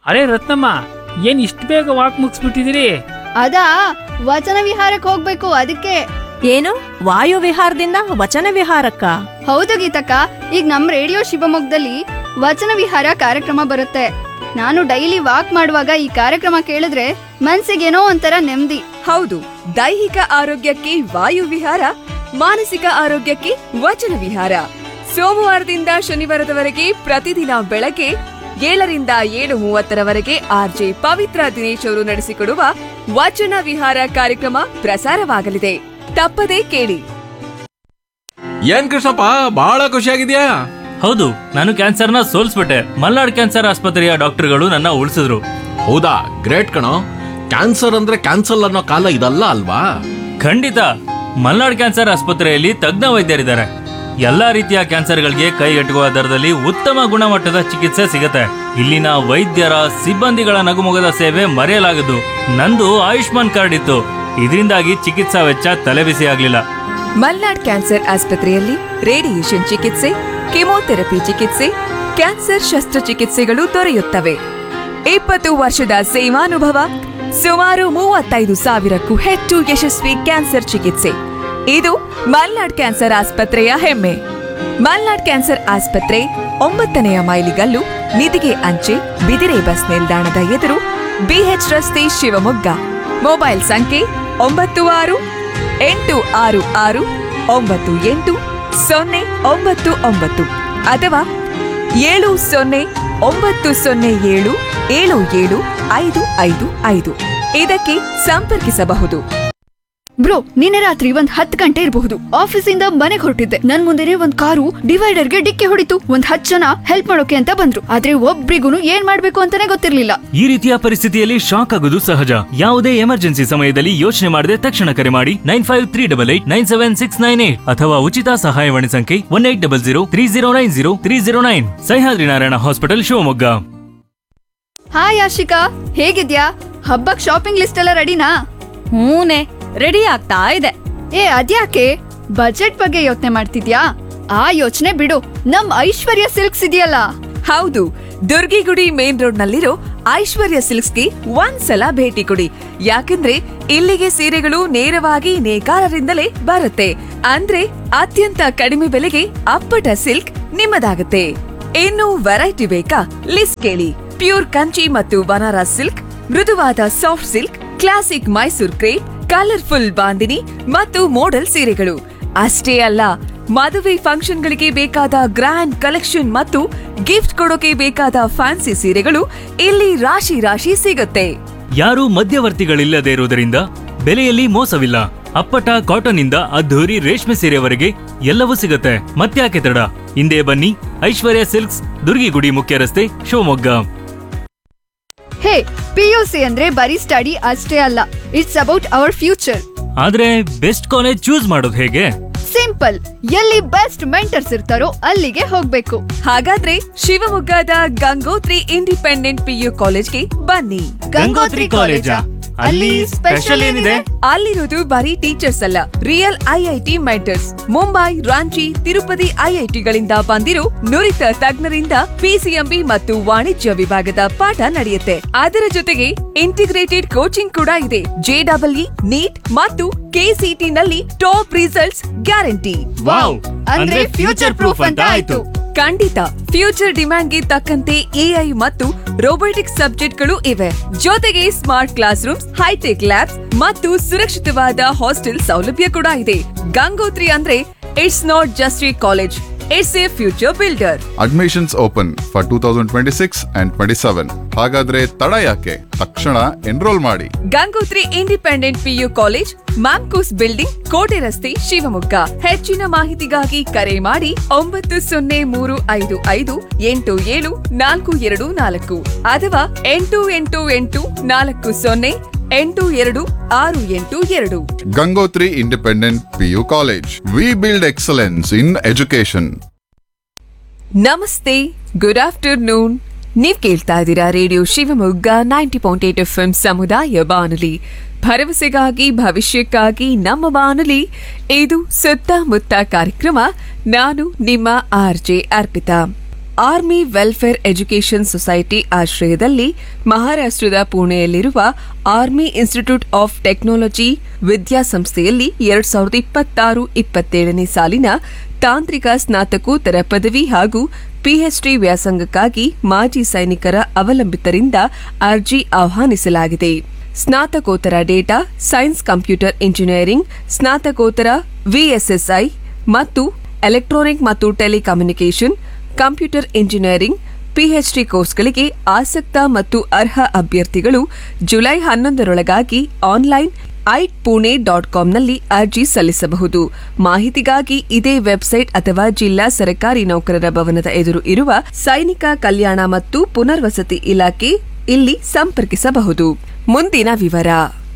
ಅರೆ ರತ್ನಮ್ಮ ಏನ್ ಇಷ್ಟು ಬೇಗ ವಾಕ್ ಮುಗಿಸ್ಬಿಟ್ಟಿದ್ದೀರಿ ಅದಾ ವಚನ ವಿಹಾರಕ್ಕೆ ಹೋಗ್ಬೇಕು ಅದಕ್ಕೆ ಏನು ವಾಯು ವಿಹಾರದಿಂದ ವಚನ ವಿಹಾರಕ್ಕ ಹೌದು ಗೀತಕ್ಕ ಈಗ ನಮ್ ರೇಡಿಯೋ ಶಿವಮೊಗ್ಗದಲ್ಲಿ ವಚನ ವಿಹಾರ ಕಾರ್ಯಕ್ರಮ ಬರುತ್ತೆ ನಾನು ಡೈಲಿ ವಾಕ್ ಮಾಡುವಾಗ ಈ ಕಾರ್ಯಕ್ರಮ ಕೇಳಿದ್ರೆ ಮನ್ಸಿಗೇನೋ ಒಂಥರ ನೆಮ್ಮದಿ ಹೌದು ದೈಹಿಕ ಆರೋಗ್ಯಕ್ಕೆ ವಾಯು ವಿಹಾರ ಮಾನಸಿಕ ಆರೋಗ್ಯಕ್ಕೆ ವಚನ ವಿಹಾರ ಸೋಮವಾರದಿಂದ ಶನಿವಾರದವರೆಗೆ ಪ್ರತಿದಿನ ಬೆಳಗ್ಗೆ ಏಳರಿಂದ ಏಳು ಮೂವತ್ತರವರೆಗೆ ಆರ್ಜೆ ಪವಿತ್ರ ದಿನೇಶ್ ಅವರು ನಡೆಸಿಕೊಡುವ ವಚನ ವಿಹಾರ ಕಾರ್ಯಕ್ರಮ ಪ್ರಸಾರವಾಗಲಿದೆ ತಪ್ಪದೇ ಕೇಳಿ ಏನ್ ಕೃಷ್ಣಪ್ಪ ಬಹಳ ಖುಷಿಯಾಗಿದ್ಯಾ ಹೌದು ನಾನು ಕ್ಯಾನ್ಸರ್ನ ಸೋಲ್ಸ್ಬಿಟ್ಟೆ ಮಲ್ನಾಡ್ ಕ್ಯಾನ್ಸರ್ ಆಸ್ಪತ್ರೆಯ ಡಾಕ್ಟರ್ಗಳು ನನ್ನ ಉಳಿಸಿದ್ರು ಹೌದಾ ಗ್ರೇಟ್ ಕಣೋ ಕ್ಯಾನ್ಸರ್ ಅಂದ್ರೆ ಕ್ಯಾನ್ಸಲ್ ಅನ್ನೋ ಕಾಲ ಇದಲ್ಲ ಅಲ್ವಾ ಖಂಡಿತ ಮಲ್ನಾಡ್ ಕ್ಯಾನ್ಸರ್ ಆಸ್ಪತ್ರೆಯಲ್ಲಿ ತಜ್ಞ ವೈದ್ಯರಿದ್ದಾರೆ ಎಲ್ಲಾ ರೀತಿಯ ಕ್ಯಾನ್ಸರ್ಗಳಿಗೆ ಕೈಗೆಟುಕುವ ದರದಲ್ಲಿ ಉತ್ತಮ ಗುಣಮಟ್ಟದ ಚಿಕಿತ್ಸೆ ಸಿಗತ್ತೆ ಇಲ್ಲಿನ ವೈದ್ಯರ ಸಿಬ್ಬಂದಿಗಳ ನಗುಮೊಗದ ಸೇವೆ ಮರೆಯಲಾಗದು ನಂದು ಆಯುಷ್ಮಾನ್ ಕಾರ್ಡ್ ಇತ್ತು ಇದರಿಂದಾಗಿ ಚಿಕಿತ್ಸಾ ವೆಚ್ಚ ತಲೆಬಿಸಿ ಆಗ್ಲಿಲ್ಲ ಮಲ್ನಾಡ್ ಕ್ಯಾನ್ಸರ್ ಆಸ್ಪತ್ರೆಯಲ್ಲಿ ರೇಡಿಯೇಷನ್ ಚಿಕಿತ್ಸೆ ಕೆಮೊಥೆರಪಿ ಚಿಕಿತ್ಸೆ ಕ್ಯಾನ್ಸರ್ ಶಸ್ತ್ರಚಿಕಿತ್ಸೆಗಳು ದೊರೆಯುತ್ತವೆ ಇಪ್ಪತ್ತು ವರ್ಷದ ಸೇವಾನುಭವ ಸುಮಾರು ಮೂವತ್ತೈದು ಸಾವಿರಕ್ಕೂ ಹೆಚ್ಚು ಯಶಸ್ವಿ ಕ್ಯಾನ್ಸರ್ ಚಿಕಿತ್ಸೆ ಇದು ಮಲ್ನಾಡ್ ಕ್ಯಾನ್ಸರ್ ಆಸ್ಪತ್ರೆಯ ಹೆಮ್ಮೆ ಮಲ್ನಾಡ್ ಕ್ಯಾನ್ಸರ್ ಆಸ್ಪತ್ರೆ ಒಂಬತ್ತನೆಯ ಮೈಲಿಗಲ್ಲು ನಿಧಿಗೆ ಅಂಚೆ ಬಿದಿರೆ ಬಸ್ ನಿಲ್ದಾಣದ ಎದುರು ಬಿಎಚ್ ರಸ್ತೆ ಶಿವಮೊಗ್ಗ ಮೊಬೈಲ್ ಸಂಖ್ಯೆ ಒಂಬತ್ತು ಆರು ಎಂಟು ಆರು ಆರು ಒಂಬತ್ತು ಎಂಟು ಸೊನ್ನೆ ಒಂಬತ್ತು ಒಂಬತ್ತು ಅಥವಾ ಏಳು ಸೊನ್ನೆ ಒಂಬತ್ತು ಸೊನ್ನೆ ಏಳು ಏಳು ಏಳು ಐದು ಐದು ಐದು ಇದಕ್ಕೆ ಸಂಪರ್ಕಿಸಬಹುದು ಬ್ರೋ ನಿನ್ನೆ ರಾತ್ರಿ ಒಂದ್ ಹತ್ತು ಗಂಟೆ ಇರಬಹುದು ಆಫೀಸಿಂದ ಮನೆಗೆ ಹೊರಟಿದ್ದೆ ನನ್ ಮುಂದೆನೆ ಒಂದ್ ಕಾರು ಡಿವೈಡರ್ಗೆ ಡಿಕ್ಕಿ ಹೊಡಿತು ಒಂದ್ ಹತ್ತು ಜನ ಹೆಲ್ಪ್ ಮಾಡೋಕೆ ಅಂತ ಬಂದ್ರು ಆದ್ರೆ ಒಬ್ರಿಗೂ ಏನ್ ಮಾಡ್ಬೇಕು ಅಂತಾನೆ ಗೊತ್ತಿರ್ಲಿಲ್ಲ ಈ ರೀತಿಯ ಪರಿಸ್ಥಿತಿಯಲ್ಲಿ ಶಾಕ್ ಆಗೋದು ಸಹಜ ಯಾವುದೇ ಎಮರ್ಜೆನ್ಸಿ ಸಮಯದಲ್ಲಿ ಯೋಚನೆ ಮಾಡದೆ ತಕ್ಷಣ ಕರೆ ಮಾಡಿ nine five three double eight nine seven six nine eight ಅಥವಾ ಉಚಿತ ಸಹಾಯವಾಣಿ ಸಂಖ್ಯೆ one eight double zero three zero nine zero three zero nine Sahyadri Narayana hospital Shivamogga hi Ashika ಹೇಗಿದ್ಯಾ ಹಬ್ಬಕ್ ಶಾಪಿಂಗ್ ಲಿಸ್ಟ್ ಎಲ್ಲ ರೆಡಿನಾ ಹೂನೆ ರೆಡಿ ಆಗ್ತಾ ಇದೆ ಏ ಅದ್ಯಾಕೆ ಬಜೆಟ್ ಬಗ್ಗೆ ಯೋಚನೆ ಮಾಡ್ತಿದ್ಯಾ ಆ ಯೋಚನೆ ಬಿಡು ನಮ್ ಐಶ್ವರ್ಯ ಸಿಲ್ಕ್ಸ್ ಇದೆಯಲ್ಲ ಹೌದು ದುರ್ಗಿಗುಡಿ ಮೇನ್ ರೋಡ್ ನಲ್ಲಿರೋ ಐಶ್ವರ್ಯ ಸಿಲ್ಕ್ಸ್ಗೆ ಒಂದ್ಸಲ ಭೇಟಿ ಕೊಡಿ ಯಾಕಂದ್ರೆ ಇಲ್ಲಿಗೆ ಸೀರೆಗಳು ನೇರವಾಗಿ ನೇಕಾರರಿಂದಲೇ ಬರುತ್ತೆ ಅಂದ್ರೆ ಅತ್ಯಂತ ಕಡಿಮೆ ಬೆಲೆಗೆ ಅಪ್ಪಟ ಸಿಲ್ಕ್ ನಿಮ್ಮದಾಗುತ್ತೆ ಇನ್ನು ವೆರೈಟಿ ಬೇಕಾ ಲಿಸ್ಟ್ ಕೇಳಿ ಪ್ಯೂರ್ ಕಂಚಿ ಮತ್ತು ಬನಾರಸ್ ಸಿಲ್ಕ್ ಮೃದುವಾದ soft silk classic Mysore crepe colourful bandhani ಮತ್ತು ಮೋಡಲ್ ಸೀರೆಗಳು ಅಷ್ಟೇ ಅಲ್ಲ ಮದುವೆ ಫಂಕ್ಷನ್ಗಳಿಗೆ ಬೇಕಾದ ಗ್ರ್ಯಾಂಡ್ ಕಲೆಕ್ಷನ್ ಮತ್ತು ಗಿಫ್ಟ್ ಕೊಡೋಕೆ ಬೇಕಾದ ಫ್ಯಾನ್ಸಿ ಸೀರೆಗಳು ಇಲ್ಲಿ ರಾಶಿ ರಾಶಿ ಸಿಗುತ್ತೆ ಯಾರೂ ಮಧ್ಯವರ್ತಿಗಳಿಲ್ಲದೆ ಇರುವುದರಿಂದ ಬೆಲೆಯಲ್ಲಿ ಮೋಸವಿಲ್ಲ ಅಪ್ಪಟ ಕಾಟನ್ ಇಂದ ಅದ್ಧೂರಿ ರೇಷ್ಮೆ ಸೀರೆವರೆಗೆ ಎಲ್ಲವೂ ಸಿಗುತ್ತೆ ಮತ್ತ್ಯಾಕೆ ತಡ ಹಿಂದೆ ಬನ್ನಿ ಐಶ್ವರ್ಯ ಸಿಲ್ಕ್ಸ್ ದುರ್ಗಿಗುಡಿ ಮುಖ್ಯ ರಸ್ತೆ ಶಿವಮೊಗ್ಗ ಹೇ ಪಿಯುಸಿ ಅಂದ್ರೆ ಬರೀ ಸ್ಟಡಿ ಅಷ್ಟೇ ಅಲ್ಲ ಇಟ್ಸ್ ಅಬೌಟ್ ಅವರ್ ಫ್ಯೂಚರ್ ಆದ್ರೆ ಬೆಸ್ಟ್ ಕಾಲೇಜ್ ಚೂಸ್ ಮಾಡೋದು ಹೇಗೆ ಸಿಂಪಲ್ ಎಲ್ಲಿ ಬೆಸ್ಟ್ ಮೆಂಟರ್ಸ್ ಇರ್ತಾರೋ ಅಲ್ಲಿಗೆ ಹೋಗ್ಬೇಕು ಹಾಗಾದ್ರೆ ಶಿವಮೊಗ್ಗದ ಗಂಗೋತ್ರಿ ಇಂಡಿಪೆಂಡೆಂಟ್ ಪಿಯು ಕಾಲೇಜ್ಗೆ ಬನ್ನಿ ಗಂಗೋತ್ರಿ ಕಾಲೇಜಾ? ಅಲ್ಲಿ ಸ್ಪೆಷಲ್ ಏನಿದೆ? ಅಲ್ಲಿರೋದು ಬರೀ ಟೀಚರ್ಸ್ ಅಲ್ಲ real IIT mentors Mumbai Ranchi Tirupati ಐಐಟಿಗಳಿಂದ ಬಂದಿರೋ ನುರಿತ ತಜ್ಞರಿಂದ ಪಿಸಿಎಂಬಿ ಮತ್ತು ವಾಣಿಜ್ಯ ವಿಭಾಗದ ಪಾಠ ನಡೆಯುತ್ತೆ ಅದರ ಜೊತೆಗೆ ಇಂಟಿಗ್ರೇಟೆಡ್ ಕೋಚಿಂಗ್ ಕೂಡ ಇದೆ ಜೆಡಬ್ಲ್ಇ ನೀಟ್ ಮತ್ತು ಕೆಸಿಟಿ ನಲ್ಲಿ ಟಾಪ್ ರಿಸಲ್ಟ್ಸ್ ಗ್ಯಾರಂಟಿ ವಾವ್ ಅಂದ್ರೆ ಫ್ಯೂಚರ್ ಪ್ರೂಫ್ ಅಂತ ಆಯ್ತು ಖಂಡಿತ ಫ್ಯೂಚರ್ ಡಿಮ್ಯಾಂಡ್ಗೆ ತಕ್ಕಂತೆ ಎಐ ಮತ್ತು ರೋಬೋಟಿಕ್ಸ್ ಸಬ್ಜೆಕ್ಟ್ಗಳು ಇವೆ ಜೊತೆಗೆ smart class rooms hitech labs ಮತ್ತು ಸುರಕ್ಷಿತವಾದ ಹಾಸ್ಟೆಲ್ ಸೌಲಭ್ಯ ಕೂಡ ಇದೆ ಗಂಗೋತ್ರಿ ಅಂದ್ರೆ it's not just a college it's a future builder admissions open for two thousand twenty six and twenty seven ಹಾಗಾದ್ರೆ ತಡ ಯಾಕೆ ತಕ್ಷಣ ಎನ್ರೋಲ್ ಮಾಡಿ Gangotri independent PU college MAMCOS building ಕೋಟೆ ರಸ್ತೆ ಶಿವಮೊಗ್ಗ ಹೆಚ್ಚಿನ ಮಾಹಿತಿಗಾಗಿ ಕರೆ ಮಾಡಿ ಒಂಬತ್ತು ಸೊನ್ನೆ ಮೂರು ಐದು ಐದು ಎಂಟು ಏಳು ನಾಲ್ಕು ಎರಡು ನಾಲ್ಕು ಅಥವಾ ಎಂಟು ಎಂಟು ಎಂಟು ನಾಲ್ಕು ಸೊನ್ನೆ ಎಂಟು ಎರಡು ಆರು ಎಂಟು ಎರಡು Gangotri independent PU college we build excellence in education ನಮಸ್ತೆ ಗುಡ್ ಆಫ್ಟರ್ನೂನ್ ನೀವ್ ಕೇಳ್ತಾ ಇದ್ದೀರಾ radio Shivamogga ninety point eight F ಸಮುದಾಯ ಬಾನುಲಿ ಭರವಸೆಗಾಗಿ ಭವಿಷ್ಯಕ್ಕಾಗಿ ನಮ್ಮ ಬಾನುಲಿ ಇದು ಸುತ್ತಮುತ್ತ ಕಾರ್ಯಕ್ರಮ ನಾನು ನಿಮ್ಮ R J Arpita army welfare education society ಆಶ್ರಯದಲ್ಲಿ ಮಹಾರಾಷ್ಟ್ರದ ಪುಣೆಯಲ್ಲಿರುವ ಆರ್ಮಿ ಇನ್ಸ್ಟಿಟ್ಯೂಟ್ ಆಫ್ ಟೆಕ್ನಾಲಜಿ ವಿದ್ಯಾಸಂಸ್ಥೆಯಲ್ಲಿ ಎರಡ್ ಸಾವಿರದ ಇಪ್ಪತ್ತಾರು ಇಪ್ಪತ್ತೇಳನೇ ಸಾಲಿನ ತಾಂತ್ರಿಕ ಸ್ನಾತಕೋತ್ತರ ಪದವಿ ಹಾಗೂ ಪಿಎಚ್ಡಿ ವ್ಯಾಸಂಗಕ್ಕಾಗಿ ಮಾಜಿ ಸೈನಿಕರ ಅವಲಂಬಿತರಿಂದ ಅರ್ಜಿ ಆಹ್ವಾನಿಸಲಾಗಿದೆ ಸ್ನಾತಕೋತ್ತರ ಡೇಟಾ ಸೈನ್ಸ್ ಕಂಪ್ಯೂಟರ್ ಇಂಜಿನಿಯರಿಂಗ್ ಸ್ನಾತಕೋತ್ತರ ವಿಎಸ್ಎಸ್ಐ ಮತ್ತು ಎಲೆಕ್ಟ್ರಾನಿಕ್ ಮತ್ತು ಟೆಲಿಕಮ್ಯುನಿಕೇಷನ್ ಕಂಪ್ಯೂಟರ್ ಇಂಜಿನಿಯರಿಂಗ್ ಪಿಎಚ್ಡಿ ಕೋರ್ಸ್ಗಳಿಗೆ ಆಸಕ್ತ ಮತ್ತು ಅರ್ಹ ಅಭ್ಯರ್ಥಿಗಳು ಜುಲೈ ಹನ್ನೊಂದರೊಳಗಾಗಿ ಆನ್ಲೈನ್ ಐಟ್ ಪುಣೆ ಡಾಟ್ ಕಾಂನಲ್ಲಿ ಅರ್ಜಿ ಸಲ್ಲಿಸಬಹುದು ಮಾಹಿತಿಗಾಗಿ ಇದೇ ವೆಬ್ಸೈಟ್ ಅಥವಾ ಜಿಲ್ಲಾ ಸರ್ಕಾರಿ ನೌಕರರ ಭವನದ ಎದುರು ಇರುವ ಸೈನಿಕ ಕಲ್ಯಾಣ ಮತ್ತು ಪುನರ್ವಸತಿ ಇಲಾಖೆ ಇಲ್ಲಿ ಸಂಪರ್ಕಿಸಬಹುದು ಮುಂದಿನ ವಿವರ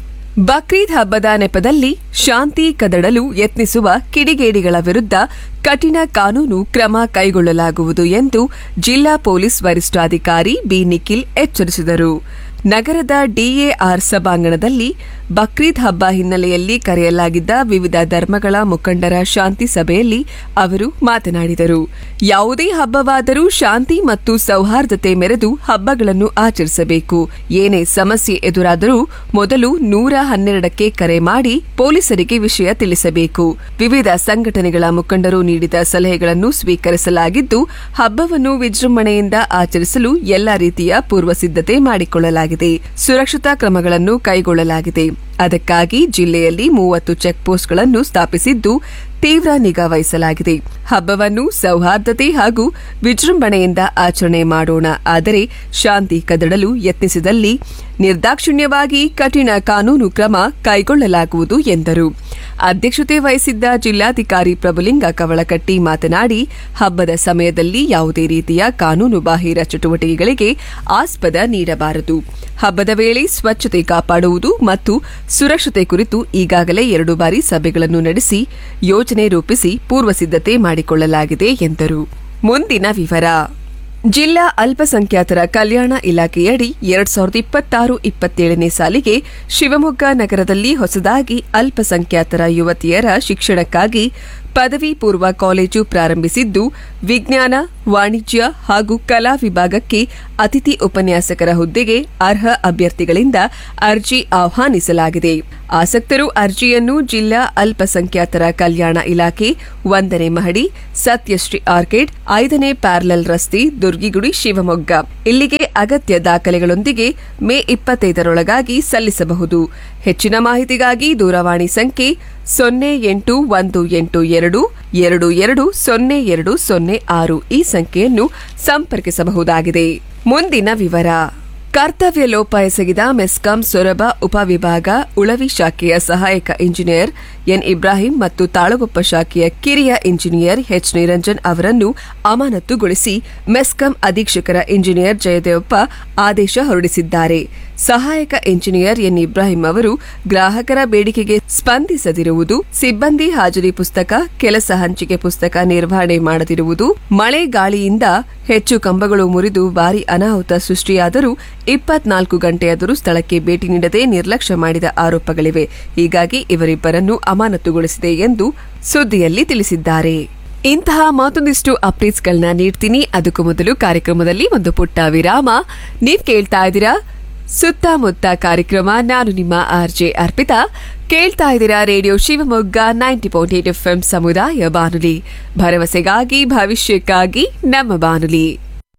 ಬಕ್ರೀದ್ ಹಬ್ಬದ ನೆಪದಲ್ಲಿ ಶಾಂತಿ ಕದಡಲು ಯತ್ನಿಸುವ ಕಿಡಿಗೇಡಿಗಳ ವಿರುದ್ಧ ಕಠಿಣ ಕಾನೂನು ಕ್ರಮ ಕೈಗೊಳ್ಳಲಾಗುವುದು ಎಂದು ಜಿಲ್ಲಾ ಪೊಲೀಸ್ ವರಿಷ್ಠಾಧಿಕಾರಿ ಬಿ ನಿಖಿಲ್ ಎಚ್ಚರಿಸಿದರು ನಗರದ ಡಿಎಆರ್ ಸಭಾಂಗಣದಲ್ಲಿ ಬಕ್ರೀದ್ ಹಬ್ಬ ಹಿನ್ನೆಲೆಯಲ್ಲಿ ಕರೆಯಲಾಗಿದ್ದ ವಿವಿಧ ಧರ್ಮಗಳ ಮುಖಂಡರ ಶಾಂತಿ ಸಭೆಯಲ್ಲಿ ಅವರು ಮಾತನಾಡಿದರು ಯಾವುದೇ ಹಬ್ಬವಾದರೂ ಶಾಂತಿ ಮತ್ತು ಸೌಹಾರ್ದತೆ ಮೆರೆದು ಹಬ್ಬಗಳನ್ನು ಆಚರಿಸಬೇಕು ಏನೇ ಸಮಸ್ಯೆ ಎದುರಾದರೂ ಮೊದಲು ನೂರ ಹನ್ನೆರಡಕ್ಕೆ ಕರೆ ಮಾಡಿ ಪೊಲೀಸರಿಗೆ ವಿಷಯ ತಿಳಿಸಬೇಕು ವಿವಿಧ ಸಂಘಟನೆಗಳ ಮುಖಂಡರು ನೀಡಿದ ಸಲಹೆಗಳನ್ನು ಸ್ವೀಕರಿಸಲಾಗಿದ್ದು ಹಬ್ಬವನ್ನು ವಿಜೃಂಭಣೆಯಿಂದ ಆಚರಿಸಲು ಎಲ್ಲ ರೀತಿಯ ಪೂರ್ವ ಸಿದ್ಧತೆ ಮಾಡಿಕೊಳ್ಳಲಾಗಿದೆ ಸುರಕ್ಷತಾ ಕ್ರಮಗಳನ್ನು ಕೈಗೊಳ್ಳಲಾಗಿದೆ ಅದಕ್ಕಾಗಿ ಜಿಲ್ಲೆಯಲ್ಲಿ ಮೂವತ್ತು ಚೆಕ್ ಪೋಸ್ಟ್ಗಳನ್ನು ಸ್ಥಾಪಿಸಿದ್ದು ತೀವ್ರ ನಿಗಾ ವಹಿಸಲಾಗಿದೆ ಹಬ್ಬವನ್ನು ಸೌಹಾರ್ದತೆ ಹಾಗೂ ವಿಜೃಂಭಣೆಯಿಂದ ಆಚರಣೆ ಮಾಡೋಣ ಆದರೆ ಶಾಂತಿ ಕದಡಲು ಯತ್ನಿಸಿದಲ್ಲಿ ನಿರ್ದಾಕ್ಷಿಣ್ಯವಾಗಿ ಕಠಿಣ ಕಾನೂನು ಕ್ರಮ ಕೈಗೊಳ್ಳಲಾಗುವುದು ಎಂದರು ಅಧ್ಯಕ್ಷತೆ ವಹಿಸಿದ್ದ ಜಿಲ್ಲಾಧಿಕಾರಿ ಪ್ರಭುಲಿಂಗ ಕವಳಕಟ್ಟಿ ಮಾತನಾಡಿ ಹಬ್ಬದ ಸಮಯದಲ್ಲಿ ಯಾವುದೇ ರೀತಿಯ ಕಾನೂನು ಬಾಹಿರ ಚಟುವಟಿಕೆಗಳಿಗೆ ಆಸ್ಪದ ನೀಡಬಾರದು ಹಬ್ಬದ ವೇಳೆ ಸ್ವಚ್ಛತೆ ಕಾಪಾಡುವುದು ಮತ್ತು ಸುರಕ್ಷತೆ ಕುರಿತು ಈಗಾಗಲೇ ಎರಡು ಬಾರಿ ಸಭೆಗಳನ್ನು ನಡೆಸಿ ಯೋಜನೆ ರೂಪಿಸಿ ಪೂರ್ವ ಸಿದ್ಧತೆ ಮಾಡಿಕೊಳ್ಳಲಾಗಿದೆ ಎಂದರು ಮುಂದಿನ ವಿವರ ಜಿಲ್ಲಾ ಅಲ್ಪಸಂಖ್ಯಾತರ ಕಲ್ಯಾಣ ಇಲಾಖೆಯಡಿ ಎರಡ್ ಸಾವಿರದ ಇಪ್ಪತ್ತಾರು ಇಪ್ಪತ್ತೇಳನೇ ಸಾಲಿಗೆ ಶಿವಮೊಗ್ಗ ನಗರದಲ್ಲಿ ಹೊಸದಾಗಿ ಅಲ್ಪಸಂಖ್ಯಾತರ ಯುವತಿಯರ ಶಿಕ್ಷಣಕ್ಕಾಗಿ ಪದವಿ ಪೂರ್ವ ಕಾಲೇಜು ಪ್ರಾರಂಭಿಸಿದ್ದು ವಿಜ್ಞಾನ ವಾಣಿಜ್ಯ ಹಾಗೂ ಕಲಾ ವಿಭಾಗಕ್ಕೆ ಅತಿಥಿ ಉಪನ್ಯಾಸಕರ ಹುದ್ದೆಗೆ ಅರ್ಹ ಅಭ್ಯರ್ಥಿಗಳಿಂದ ಅರ್ಜಿ ಆಹ್ವಾನಿಸಲಾಗಿದೆ ಆಸಕ್ತರು ಅರ್ಜಿಯನ್ನು ಜಿಲ್ಲಾ ಅಲ್ಪಸಂಖ್ಯಾತರ ಕಲ್ಯಾಣ ಇಲಾಖೆ ಒಂದನೇ ಮಹಡಿ ಸತ್ಯಶ್ರೀ ಆರ್ಕಿಡ್ ಐದನೇ ಪ್ಯಾರಲಲ್ ರಸ್ತೆ ದುರ್ಗಿಗುಡಿ ಶಿವಮೊಗ್ಗ ಇಲ್ಲಿಗೆ ಅಗತ್ಯ ದಾಖಲೆಗಳೊಂದಿಗೆ ಮೇ ಇಪ್ಪತ್ತೈದರೊಳಗಾಗಿ ಸಲ್ಲಿಸಬಹುದು ಹೆಚ್ಚಿನ ಮಾಹಿತಿಗಾಗಿ ದೂರವಾಣಿ ಸಂಖ್ಯೆ ಸೊನ್ನೆ ಎಂಟು ಒಂದು ಎಂಟು ಎರಡು ಎರಡು ಎರಡು ಸೊನ್ನೆ ಎರಡು ಸೊನ್ನೆ ಆರು ಈ ಸಂಖ್ಯೆಯನ್ನು ಸಂಪರ್ಕಿಸಬಹುದಾಗಿದೆ ಮುಂದಿನ ವಿವರ ಕರ್ತವ್ಯ ಲೋಪ ಎಸಗಿದ ಮೆಸ್ಕಾಂ ಸೊರಬ ಉಪವಿಭಾಗ ಉಳವಿ ಶಾಖೆಯ ಸಹಾಯಕ ಇಂಜಿನಿಯರ್ ಎನ್ ಇಬ್ರಾಹಿಂ ಮತ್ತು ತಾಳಗೊಪ್ಪ ಶಾಖೆಯ ಕಿರಿಯ ಇಂಜಿನಿಯರ್ ಎಚ್ ನಿರಂಜನ್ ಅವರನ್ನು ಅಮಾನತುಗೊಳಿಸಿ ಮೆಸ್ಕಾಂ ಅಧೀಕ್ಷಕರ ಇಂಜಿನಿಯರ್ ಜಯದೇವಪ್ಪ ಆದೇಶ ಹೊರಡಿಸಿದ್ದಾರೆ ಸಹಾಯಕ ಇಂಜಿನಿಯರ್ ಎನ್ ಇಬ್ರಾಹಿಂ ಅವರು ಗ್ರಾಹಕರ ಬೇಡಿಕೆಗೆ ಸ್ಪಂದಿಸದಿರುವುದು ಸಿಬ್ಬಂದಿ ಹಾಜರಿ ಪುಸ್ತಕ ಕೆಲಸ ಹಂಚಿಕೆ ಪುಸ್ತಕ ನಿರ್ವಹಣೆ ಮಾಡದಿರುವುದು ಮಳೆ ಗಾಳಿಯಿಂದ ಹೆಚ್ಚು ಕಂಬಗಳು ಮುರಿದು ಭಾರಿ ಅನಾಹುತ ಸೃಷ್ಟಿಯಾದರೂ ಇಪ್ಪತ್ನಾಲ್ಕು ಗಂಟೆಯಾದರೂ ಸ್ಥಳಕ್ಕೆ ಭೇಟಿ ನೀಡದೆ ನಿರ್ಲಕ್ಷ್ಯ ಮಾಡಿದ ಆರೋಪಗಳಿವೆ ಹೀಗಾಗಿ ಇವರಿಬ್ಬರನ್ನು ಅಮಾನತುಗೊಳಿಸಿದೆ ಎಂದು ಸುದ್ದಿಯಲ್ಲಿ ತಿಳಿಸಿದ್ದಾರೆ ಇಂತಹ ಮತ್ತೊಂದಿಷ್ಟು ಅಪ್ಡೇಟ್ಸ್ಗಳನ್ನ ನೀಡ್ತೀನಿ ಅದಕ್ಕೂ ಮೊದಲು ಕಾರ್ಯಕ್ರಮದಲ್ಲಿ ಒಂದು ಪುಟ್ಟ ವಿರಾಮ ನೀವ್ ಕೇಳ್ತಾ ಇದ್ದೀರಾ ಸುತ್ತಮುತ್ತ ಕಾರ್ಯಕ್ರಮ ನಾನು ನಿಮ್ಮ ಆರ್ಜೆ ಅರ್ಪಿತಾ ಕೇಳ್ತಾ ಇದ್ದೀರಾ radio Shivamogga ninety point eight F ಸಮುದಾಯ ಬಾನುಲಿ ಭರವಸೆಗಾಗಿ ಭವಿಷ್ಯಕ್ಕಾಗಿ ನಮ್ಮ ಬಾನುಲಿ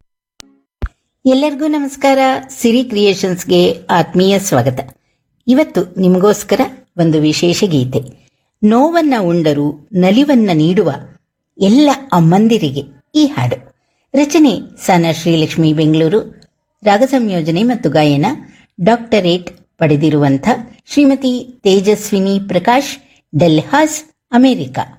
ಎಲ್ಲರಿಗೂ ನಮಸ್ಕಾರ ಸಿರಿ ಕ್ರಿಯೇಷನ್ಸ್ಗೆ ಆತ್ಮೀಯ ಸ್ವಾಗತ ಇವತ್ತು ನಿಮಗೋಸ್ಕರ ಒಂದು ವಿಶೇಷ ಗೀತೆ ನೋವನ್ನ ಉಂಡರು ನಲಿವನ್ನ ನೀಡುವ ಎಲ್ಲ ಅಮ್ಮಂದಿರಿಗೆ ಈ ಹಾಡು ರಚನೆ ಸನ ಶ್ರೀಲಕ್ಷ್ಮಿ ಬೆಂಗಳೂರು ರಾಗ ಸಂಯೋಜನೆ ಮತ್ತು ಗಾಯನ ಡಾಕ್ಟರೇಟ್ ಪಡೆದಿರುವಂಥ ಶ್ರೀಮತಿ ತೇಜಸ್ವಿನಿ ಪ್ರಕಾಶ್ ಡೆಲ್ಹಾಸ್ ಅಮೆರಿಕ